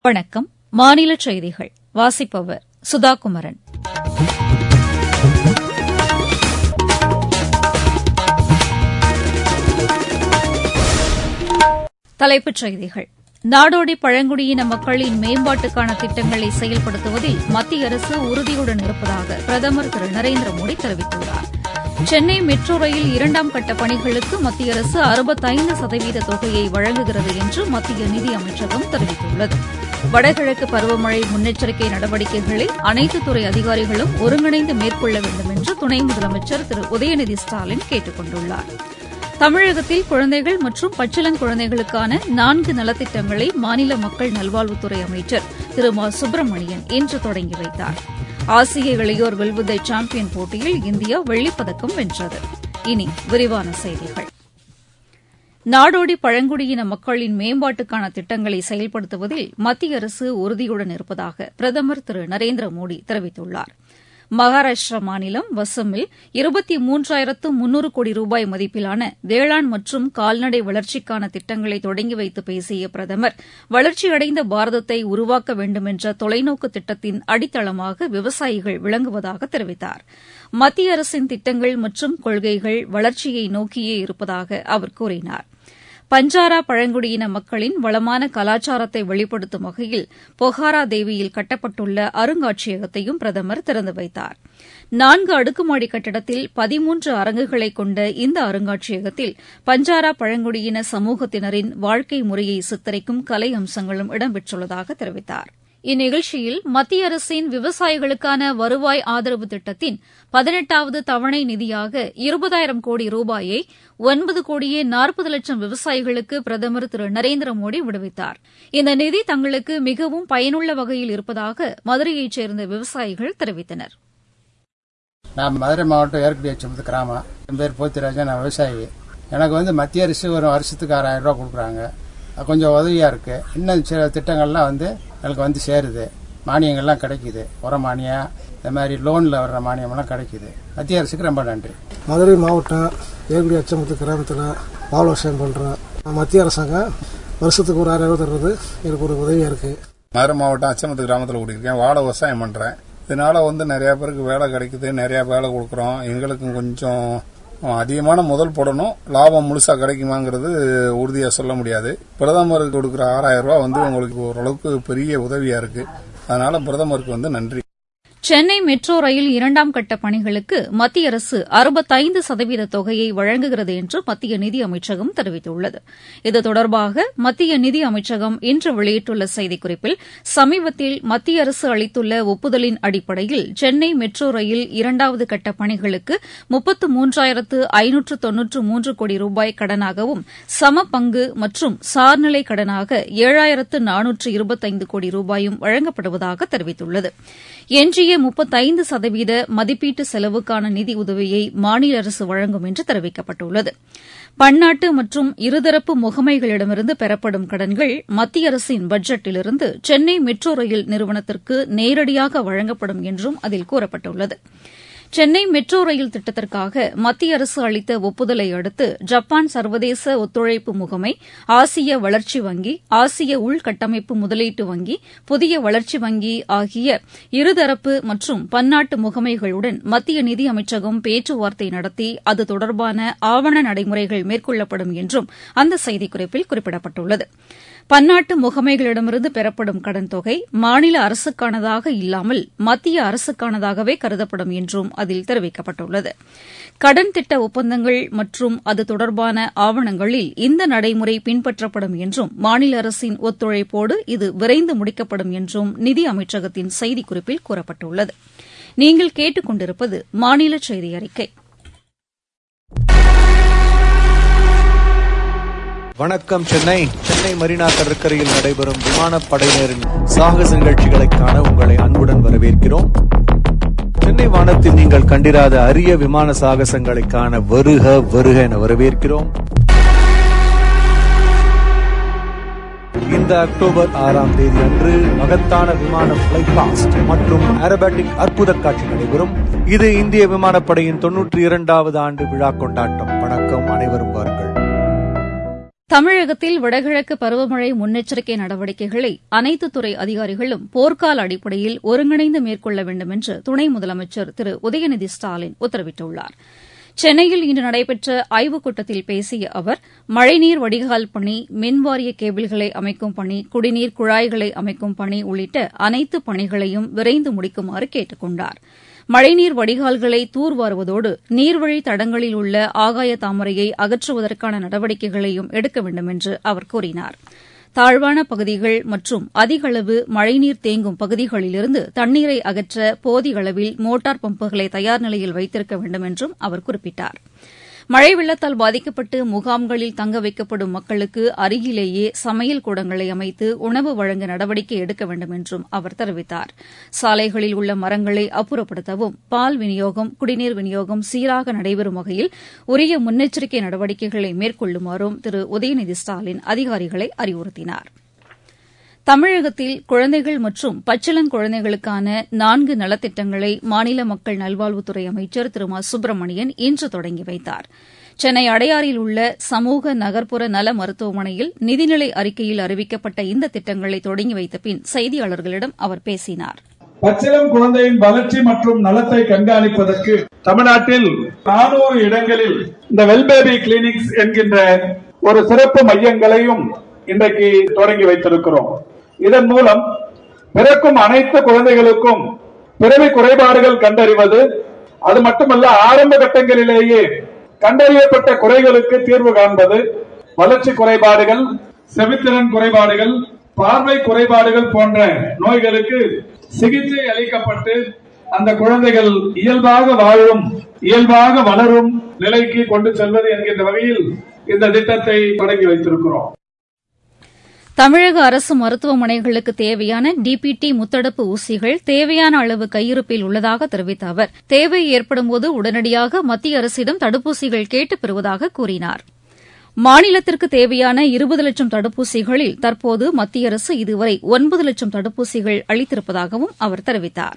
வணக்கம் மாநில செய்திகள் வாசிப்பவர் சுதா குமரன் தலைப்புச் செய்திகள் நாடோடி பழங்குடியின மக்களின் மேம்பாட்டுக்கான திட்டங்களை செயல்படுத்துவதில் மத்திய அரசு உறுதியுடன் இருப்பதாக பிரதமர் திரு நரேந்திர மோடி தெரிவித்துள்ளார் சென்னை மெட்ரோ ரயில் இரண்டாம் கட்ட பணிகளுக்கு மத்திய அரசு அறுபத்தைந்து சதவீத தொகையை வழங்குகிறது என்று மத்திய நிதியமைச்சகம் தெரிவித்துள்ளது வடகிழக்கு பருவமழை முன்னெச்சரிக்கை நடவடிக்கைகளை அனைத்து துறை அதிகாரிகளும் ஒருங்கிணைந்து மேற்கொள்ள வேண்டும் என்று துணை முதலமைச்சர் திரு உதயநிதி ஸ்டாலின் கேட்டுக் கொண்டுள்ளார் தமிழகத்தில் குழந்தைகள் மற்றும் பச்சிளங்குழந்தைகளுக்கான நான்கு நலத்திட்டங்களை மாநில மக்கள் நல்வாழ்வுத்துறை அமைச்சர் திரு மா சுப்பிரமணியன் இன்று தொடங்கி வைத்தார் ஆசிய இளையோர் வில்வித்தை சாம்பியன் போட்டியில் இந்தியா வெள்ளிப்பதக்கம் வென்றது இனி விரிவான செய்திகள் நாடோடி பழங்குடியின மக்களின் மேம்பாட்டுக்கான திட்டங்களை செயல்படுத்துவதில் மத்திய அரசு உறுதியுடன் இருப்பதாக பிரதமர் திரு நரேந்திர மோடி தெரிவித்துள்ளார் மகாராஷ்டிரா மாநிலம் வசமில் இருபத்தி மூன்றாயிரத்து முன்னூறு கோடி ரூபாய் மதிப்பிலான வேளாண் மற்றும் கால்நடை வளர்ச்சிக்கான திட்டங்களை தொடங்கி வைத்து பேசிய பிரதமர் வளர்ச்சியடைந்த பாரதத்தை உருவாக்க வேண்டுமென்ற தொலைநோக்கு திட்டத்தின் அடித்தளமாக விவசாயிகள் விளங்குவதாக தெரிவித்தார் மத்திய அரசின் திட்டங்கள் மற்றும் கொள்கைகள் வளர்ச்சியை நோக்கியே இருப்பதாக அவர் கூறினார் பஞ்சாரா பழங்குடியின மக்களின் வளமான கலாச்சாரத்தை வெளிப்படுத்தும் வகையில் பொஹாரா தேவியில் கட்டப்பட்டுள்ள அருங்காட்சியகத்தையும் பிரதமர் திறந்து வைத்தார் நான்கு அடுக்குமாடி கட்டடத்தில் பதிமூன்று அரங்குகளை கொண்ட இந்த அருங்காட்சியகத்தில் பஞ்சாரா பழங்குடியின சமூகத்தினரின் வாழ்க்கை முறையை சித்தரிக்கும் கலை அம்சங்களும் இடம்பெற்றுள்ளதாக தெரிவித்தார் இந்நிகழ்ச்சியில் மத்திய அரசின் விவசாயிகளுக்கான வருவாய் ஆதரவு திட்டத்தின் பதினெட்டாவது தவணை நிதியாக இருபதாயிரம் கோடி ரூபாயை ஒன்பது கோடியே நாற்பது லட்சம் விவசாயிகளுக்கு பிரதமர் திரு நரேந்திர மோடி விடுவித்தார் இந்த நிதி தங்களுக்கு மிகவும் பயனுள்ள வகையில் இருப்பதாக மதுரையைச் சேர்ந்த விவசாயிகள் தெரிவித்தனர் நான் மதுரை மாவட்டம் ஏற்குடி வச்சது கிராமம் என் பேர் போத்திராஜா நான் விவசாயி எனக்கு வந்து மத்திய அரசு ஒரு வருஷத்துக்கு ஆறாயிரம் ரூபா கொடுக்குறாங்க கொஞ்சம் உதவியாக இருக்கு இன்னும் சில திட்டங்கள்லாம் வந்து எனக்கு வந்து சேருது மானியங்கள்லாம் கிடைக்குது உர மானியம் இந்த மாதிரி லோனில் வர்ற மானியம்லாம் கிடைக்குது மத்திய அரசுக்கு ரொம்ப நன்றி மதுரை மாவட்டம் ஏகுடி அச்சமுத்து கிராமத்தில் பால் விவசாயம் பண்ணுறோம் மத்திய அரசாங்கம் வருஷத்துக்கு ஒரு ஆயிரம் ரூபா தர்றது எனக்கு ஒரு உதவியாக இருக்குது மதுரை மாவட்டம் அச்சமத்து கிராமத்தில் குடியிருக்கேன் வாழை விவசாயம் பண்ணுறேன் இதனால வந்து நிறைய பேருக்கு வேலை கிடைக்குது நிறைய வேலை கொடுக்குறோம் எங்களுக்கும் கொஞ்சம் அதிகமான முதல் போடணும் லாபம் முழுசா கிடைக்குமாங்கிறது உறுதியா சொல்ல முடியாது பிரதமருக்கு கொடுக்குற ஆறாயிரம் ரூபாய் வந்து உங்களுக்கு ஓரளவுக்கு பெரிய உதவியா இருக்கு அதனால பிரதமருக்கு வந்து நன்றி சென்னை மெட்ரோ ரயில் இரண்டாம் கட்ட பணிகளுக்கு மத்திய அரசு அறுபத்தைந்து சதவீத தொகையை வழங்குகிறது என்று மத்திய நிதி அமைச்சகம் தெரிவித்துள்ளது இது தொடர்பாக மத்திய நிதி அமைச்சகம் இன்று வெளியிட்டுள்ள செய்திக்குறிப்பில் சமீபத்தில் மத்திய அரசு அளித்துள்ள ஒப்புதலின் அடிப்படையில் சென்னை மெட்ரோ ரயில் இரண்டாவது கட்ட பணிகளுக்கு முப்பத்து மூன்றாயிரத்து ஐநூற்று தொன்னூற்று மூன்று கோடி ரூபாய் கடனாகவும் சம பங்கு மற்றும் சார்நிலை கடனாக ஏழாயிரத்து நானூற்று இருபத்தைந்து கோடி ரூபாயும் வழங்கப்படுவதாக தெரிவித்துள்ளது எஞ்சிய முப்பத்தைந்து சதவீத மதிப்பீட்டு செலவுக்கான நிதி உதவியை மாநில அரசு வழங்கும் என்று தெரிவிக்கப்பட்டுள்ளது பன்னாட்டு மற்றும் இருதரப்பு முகமைகளிடமிருந்து பெறப்படும் கடன்கள் மத்திய அரசின் பட்ஜெட்டிலிருந்து சென்னை மெட்ரோ ரயில் நிறுவனத்திற்கு நேரடியாக வழங்கப்படும் என்றும் அதில் கூறப்பட்டுள்ளது சென்னை மெட்ரோ ரயில் திட்டத்திற்காக மத்திய அரசு அளித்த ஒப்புதலை அடுத்து ஜப்பான் சர்வதேச ஒத்துழைப்பு முகமை ஆசிய வளர்ச்சி வங்கி ஆசிய உள்கட்டமைப்பு முதலீட்டு வங்கி புதிய வளர்ச்சி வங்கி ஆகிய இருதரப்பு மற்றும் பன்னாட்டு முகமைகளுடன் மத்திய நிதி அமைச்சகம் பேச்சுவார்த்தை நடத்தி அது தொடர்பான ஆவண நடைமுறைகள் மேற்கொள்ளப்படும் என்றும் அந்த செய்திக்குறிப்பில் குறிப்பிடப்பட்டுள்ளது பன்னாட்டு முகமைகளிடமிருந்து பெறப்படும் கடன் தொகை மாநில அரசுக்கானதாக இல்லாமல் மத்திய அரசுக்கானதாகவே கருதப்படும் என்றும் அதில் தெரிவிக்கப்பட்டுள்ளது கடன் திட்ட ஒப்பந்தங்கள் மற்றும் அது தொடர்பான ஆவணங்களில் இந்த நடைமுறை பின்பற்றப்படும் என்றும் மாநில அரசின் ஒத்துழைப்போடு இது விரைந்து முடிக்கப்படும் என்றும் நிதி அமைச்சகத்தின் செய்திக்குறிப்பில் கூறப்பட்டுள்ளது நீங்கள் கேட்டுக் கொண்டிருப்பது மாநில செய்தி அறிக்கை வணக்கம் சென்னை சென்னை மெரினா கடற்கரையில் நடைபெறும் விமானப்படையினரின் சாகச நிகழ்ச்சிகளை காண உங்களை அன்புடன் வரவேற்கிறோம் சென்னை வானத்தில் நீங்கள் கண்டிராத அரிய விமான சாகசங்களை காண வருக வருக என வரவேற்கிறோம் இந்த அக்டோபர் ஆறாம் தேதி அன்று மகத்தான விமான பிளைட் பாஸ்ட் மற்றும் ஏரோபேட்டிக் அற்புத காட்சி நடைபெறும் இது இந்திய விமானப்படையின் தொன்னூற்றி இரண்டாவது ஆண்டு விழா கொண்டாட்டம் வணக்கம் அனைவரும் வாருங்கள் தமிழகத்தில் வடகிழக்கு பருவமழை முன்னெச்சரிக்கை நடவடிக்கைகளை அனைத்து துறை அதிகாரிகளும் போர்க்கால அடிப்படையில் ஒருங்கிணைந்து மேற்கொள்ள வேண்டும் என்று துணை முதலமைச்சர் திரு உதயநிதி ஸ்டாலின் உத்தரவிட்டுள்ளார் சென்னையில் இன்று நடைபெற்ற ஆய்வுக் கூட்டத்தில் பேசிய அவர் மழைநீர் வடிகால் பணி மின்வாரிய கேபிள்களை அமைக்கும் பணி குடிநீர் குழாய்களை அமைக்கும் பணி உள்ளிட்ட அனைத்து பணிகளையும் விரைந்து முடிக்குமாறு கேட்டுக் கொண்டாா் மழைநீர் வடிகால்களை தூர்வாருவதோடு நீர்வழி தடங்களில் உள்ள ஆகாய தாமரையை அகற்றுவதற்கான நடவடிக்கைகளையும் எடுக்க வேண்டும் என்று அவர் கூறினார் தாழ்வான பகுதிகள் மற்றும் அதிக அளவு மழைநீர் தேங்கும் பகுதிகளிலிருந்து தண்ணீரை அகற்ற போதிய அளவில் மோட்டார் பம்புகளை தயார் நிலையில் வைத்திருக்க வேண்டும் என்றும் அவர் குறிப்பிட்டார் மழை வெள்ளத்தால் பாதிக்கப்பட்டு முகாம்களில் தங்க வைக்கப்படும் மக்களுக்கு அருகிலேயே சமையல் கூடங்களை அமைத்து உணவு வழங்க நடவடிக்கை எடுக்க வேண்டும் என்றும் அவர் தெரிவித்தார் சாலைகளில் உள்ள மரங்களை அப்புறப்படுத்தவும் பால் விநியோகம் குடிநீர் விநியோகம் சீராக நடைபெறும் வகையில் உரிய முன்னெச்சரிக்கை நடவடிக்கைகளை மேற்கொள்ளுமாறும் திரு உதயநிதி ஸ்டாலின் அதிகாரிகளை அறிவுறுத்தினாா் தமிழகத்தில் குழந்தைகள் மற்றும் பச்சிளங்குழந்தைகளுக்கான நான்கு நலத்திட்டங்களை மாநில மக்கள் நல்வாழ்வுத்துறை அமைச்சர் திரு மா சுப்பிரமணியன் இன்று தொடங்கி வைத்தார் சென்னை அடையாறில் உள்ள சமூக நகர்ப்புற நல மருத்துவமனையில் நிதிநிலை அறிக்கையில் அறிவிக்கப்பட்ட இந்த திட்டங்களை தொடங்கி வைத்த பின் செய்தியாளர்களிடம் அவர் பேசினார் பச்சிளம் குழந்தையின் வளர்ச்சி மற்றும் நலத்தை கண்காணிப்பதற்கு தமிழ்நாட்டில் நானூறு இடங்களில் இந்த வெல்பேபி கிளினிக்ஸ் என்கின்ற ஒரு சிறப்பு மையங்களையும் இன்றைக்கு தொடங்கி வைத்திருக்கிறோம் இதன் மூலம் பிறக்கும் அனைத்து குழந்தைகளுக்கும் பிறவி குறைபாடுகள் கண்டறிவது அது மட்டுமல்ல ஆரம்ப கட்டங்களிலேயே கண்டறியப்பட்ட குறைகளுக்கு தீர்வு காண்பது வளர்ச்சி குறைபாடுகள் செவித்திறன் குறைபாடுகள் பார்வை குறைபாடுகள் போன்ற நோய்களுக்கு சிகிச்சை அளிக்கப்பட்டு அந்த குழந்தைகள் இயல்பாக வாழும் இயல்பாக வளரும் நிலைக்கு கொண்டு செல்வது என்கின்ற வகையில் இந்த திட்டத்தை தொடங்கி வைத்திருக்கிறோம் தமிழக அரசு மருத்துவமனைகளுக்கு தேவையான டிபிடி முத்தடுப்பு ஊசிகள் தேவையான அளவு கையிருப்பில் உள்ளதாக தெரிவித்த அவர் தேவை ஏற்படும்போது உடனடியாக மத்திய அரசிடம் தடுப்பூசிகள் கேட்டுப் பெறுவதாக கூறினார் மாநிலத்திற்கு தேவையான இருபது லட்சம் தடுப்பூசிகளில் தற்போது மத்திய அரசு இதுவரை ஒன்பது லட்சம் தடுப்பூசிகள் அளித்திருப்பதாகவும் அவர் தெரிவித்தார்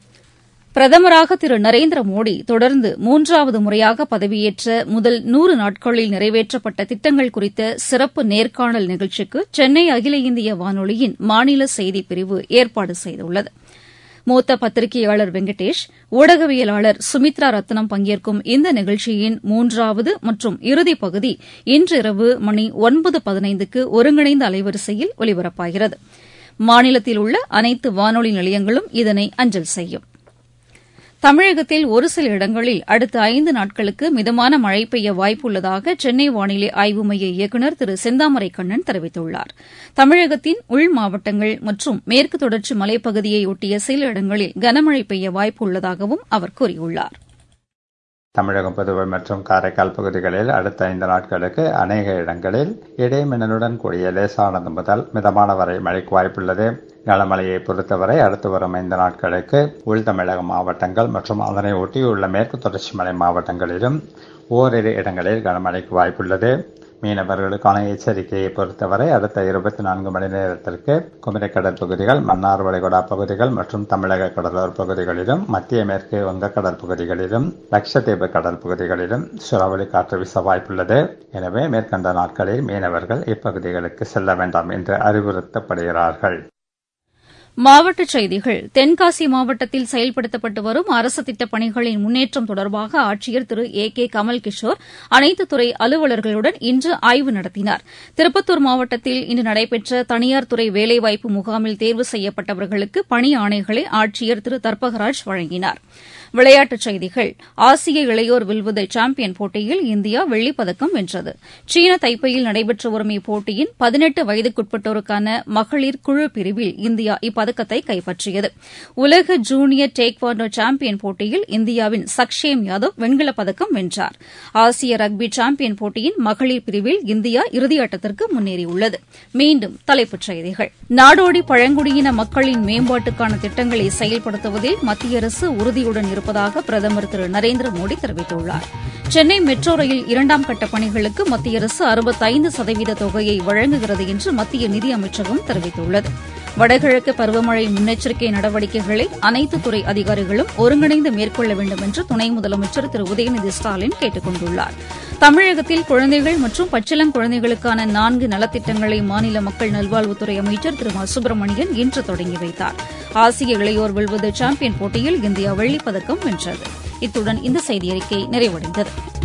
பிரதமராக திரு நரேந்திர மோடி தொடர்ந்து மூன்றாவது முறையாக பதவியேற்ற முதல் நூறு நாட்களில் நிறைவேற்றப்பட்ட திட்டங்கள் குறித்த சிறப்பு நேர்காணல் நிகழ்ச்சிக்கு சென்னை அகில இந்திய வானொலியின் மாநில செய்திப் பிரிவு ஏற்பாடு செய்துள்ளது மூத்த பத்திரிகையாளர் வெங்கடேஷ் ஊடகவியலாளர் சுமித்ரா ரத்னம் பங்கேற்கும் இந்த நிகழ்ச்சியின் மூன்றாவது மற்றும் இறுதிப் பகுதி இன்றிரவு மணி ஒன்பது பதினைந்துக்கு ஒருங்கிணைந்த அலைவரிசையில் ஒலிபரப்பாகிறது மாநிலத்தில் உள்ள அனைத்து வானொலி நிலையங்களும் இதனை அஞ்சல் செய்யும் தமிழகத்தில் ஒரு சில இடங்களில் அடுத்த ஐந்து நாட்களுக்கு மிதமான மழை பெய்ய வாய்ப்புள்ளதாக சென்னை வானிலை ஆய்வு மைய இயக்குநர் திரு செந்தாமரை கண்ணன் தெரிவித்துள்ளார் தமிழகத்தின் உள் மாவட்டங்கள் மற்றும் மேற்கு தொடர்ச்சி மலைப்பகுதியை ஒட்டிய சில இடங்களில் கனமழை பெய்ய வாய்ப்பு உள்ளதாகவும் அவர் கூறியுள்ளார் தமிழகம் புதுவை மற்றும் காரைக்கால் பகுதிகளில் அடுத்த ஐந்து நாட்களுக்கு அநேக இடங்களில் இடைமின்னலுடன் கூடிய லேசானது முதல் மிதமான வரை மழைக்கு வாய்ப்புள்ளது கனமழையை பொறுத்தவரை அடுத்து வரும் ஐந்து நாட்களுக்கு உள் தமிழக மாவட்டங்கள் மற்றும் அதனை ஒட்டியுள்ள மேற்கு தொடர்ச்சி மலை மாவட்டங்களிலும் ஓரிரு இடங்களில் கனமழைக்கு வாய்ப்புள்ளது மீனவர்களுக்கான எச்சரிக்கையை பொறுத்தவரை அடுத்த இருபத்தி நான்கு மணி நேரத்திற்கு குமரி கடற்பகுதிகள் மன்னார் வளைகுடா பகுதிகள் மற்றும் தமிழக கடலோர பகுதிகளிலும் மத்திய மேற்கு வங்கக்கடல் பகுதிகளிலும் லட்சத்தீவு கடல் பகுதிகளிலும் சூறாவளி காற்று வீச வாய்ப்புள்ளது எனவே மேற்கண்ட நாட்களில் மீனவர்கள் இப்பகுதிகளுக்கு செல்ல வேண்டாம் என்று அறிவுறுத்தப்படுகிறார்கள் மாவட்டச் செய்திகள் தென்காசி மாவட்டத்தில் செயல்படுத்தப்பட்டு வரும் அரசு திட்டப் பணிகளின் முன்னேற்றம் தொடர்பாக ஆட்சியர் திரு ஏ கே கமல் கிஷோர் அனைத்து துறை அலுவலர்களுடன் இன்று ஆய்வு நடத்தினார் திருப்பத்தூர் மாவட்டத்தில் இன்று நடைபெற்ற தனியார் துறை வேலைவாய்ப்பு முகாமில் தேர்வு செய்யப்பட்டவர்களுக்கு பணி ஆணைகளை ஆட்சியர் திரு தர்பகராஜ் வழங்கினார் விளையாட்டுச் செய்திகள் ஆசிய இளையோர் வில்வித்தை சாம்பியன் போட்டியில் இந்தியா வெள்ளிப்பதக்கம் வென்றது சீன தைப்பையில் நடைபெற்று வரும் இப்போட்டியின் பதினெட்டு வயதுக்குட்பட்டோருக்கான மகளிர் குழு பிரிவில் இந்தியா இப்பதக்கத்தை கைப்பற்றியது உலக ஜூனியர் டேக்வாண்டோ சாம்பியன் போட்டியில் இந்தியாவின் சக்ஷேம் யாதவ் வெண்கலப் பதக்கம் வென்றார் ஆசிய ரக்பி சாம்பியன் போட்டியின் மகளிர் பிரிவில் இந்தியா இறுதியாட்டத்திற்கு முன்னேறியுள்ளது மீண்டும் தலைப்புச் செய்திகள் நாடோடி பழங்குடியின மக்களின் மேம்பாட்டுக்கான திட்டங்களை செயல்படுத்துவதில் மத்திய அரசு உறுதியுடன் இருப்பதாக பிரதமர் திரு நரேந்திர மோடி தெரிவித்துள்ளார் சென்னை மெட்ரோ ரயில் இரண்டாம் கட்ட பணிகளுக்கு மத்திய அரசு அறுபத்தைந்து சதவீத தொகையை வழங்குகிறது என்று மத்திய நிதியமைச்சகம் தெரிவித்துள்ளது வடகிழக்கு பருவமழை முன்னெச்சரிக்கை நடவடிக்கைகளை அனைத்து துறை அதிகாரிகளும் ஒருங்கிணைந்து மேற்கொள்ள வேண்டும் என்று துணை முதலமைச்சர் திரு உதயநிதி ஸ்டாலின் கேட்டுக் கொண்டுள்ளார் தமிழகத்தில் குழந்தைகள் மற்றும் பச்சிளம் குழந்தைகளுக்கான நான்கு நலத்திட்டங்களை மாநில மக்கள் நல்வாழ்வுத்துறை அமைச்சர் திரு மா சுப்பிரமணியன் இன்று தொடங்கி வைத்தார் ஆசிய இளையோர் வில்வித்தை சாம்பியன் போட்டியில் இந்தியா வெள்ளிப் பதக்கம் வென்றது இத்துடன் இந்த செய்தியறிக்கை நிறைவடைந்தது